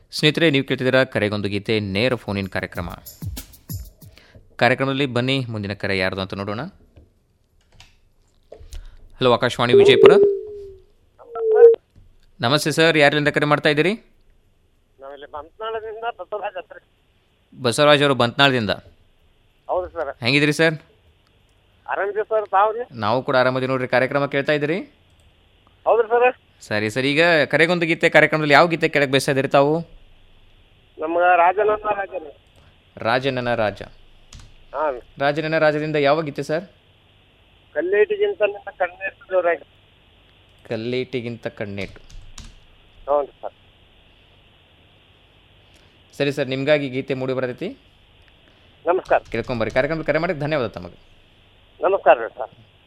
ಸ್ನೇಹಿತರೆ ನೀವು ಕೇಳ್ತಿದ್ದೀರಾ ಕರೆಗೊಂದು ಗೀತೆ ನೇರ ಫೋನಿನ ಕಾರ್ಯಕ್ರಮ ಕಾರ್ಯಕ್ರಮದಲ್ಲಿ ಬನ್ನಿ ಮುಂದಿನ ಕರೆ ಯಾರ್ದು ಅಂತ ನೋಡೋಣ ಹಲೋ ಆಕಾಶವಾಣಿ ವಿಜಯಪುರ ನಮಸ್ತೆ ಸರ್ ಯಾರಿಂದ ಕರೆ ಮಾಡ್ತಾ ಇದ್ದೀರಿ ನಾವಿಲ್ಲಿ ಬಂತ್ನಾಳದಿಂದ ಬಸವರಾಜ್ ಹತ್ರ ಬಸವರಾಜ್ ಅವರು ಬಂತ್ನಾಳದಿಂದ ಹೌದು ಸರ್ ಹೆಂಗಿದ್ದೀರಿ ಸರ್ ಆರಾಮಿದೆ ಸರ್ ತಾವು ರೀ ನಾವು ಕೂಡ ಆರಾಮದಿ ನೋಡ್ರಿ ಕಾರ್ಯಕ್ರಮ ಕೇಳ್ತಾ ಇದ್ದೀರಿ ಹೌದು ಸರ್ ಸರಿ ಸರ್ ಈಗ ಕರೆಗೊಂದು ಗೀತೆ ಕಾರ್ಯಕ್ರಮದಲ್ಲಿ ಯಾವ ಗೀತೆ ಕೆಳಗೆ ಬಯಸ್ತಾ ಇದ್ದೀರಿ ತಾವು ನಮ್ಗೆ ರಾಜನನ್ನ ರಾಜನ ರಾಜನನ ರಾಜ ಹಾಂ ರಾಜನನ ರಾಜದಿಂದ ಯಾವ ಗೀತೆ ಸರ್ ಕಲ್ಲೇಟಿಗಿಂತ ಕಣ್ಣೆತ್ತಿದವ್ರಾಗ ಕಲ್ಲೇಟಿಗಿಂತ ಕಣ್ಣೇಟು ಹ್ಞೂ ಸರ್ ಸರಿ ಸರ್ ನಿಮಗಾಗಿ ಗೀತೆ ಮೂಡಿ ಬರ್ತೈತಿ ನಮಸ್ಕಾರ ಕೇಳ್ಕೊಂಬರ್ರಿ ಕಾರ್ಯಕ್ರಮದಲ್ಲಿ ಕರೆ ಮಾಡಿಕ್ಕೆ ಧನ್ಯವಾದ ತಮಗೆ ನಮಸ್ಕಾರ ರೀ ಸರ್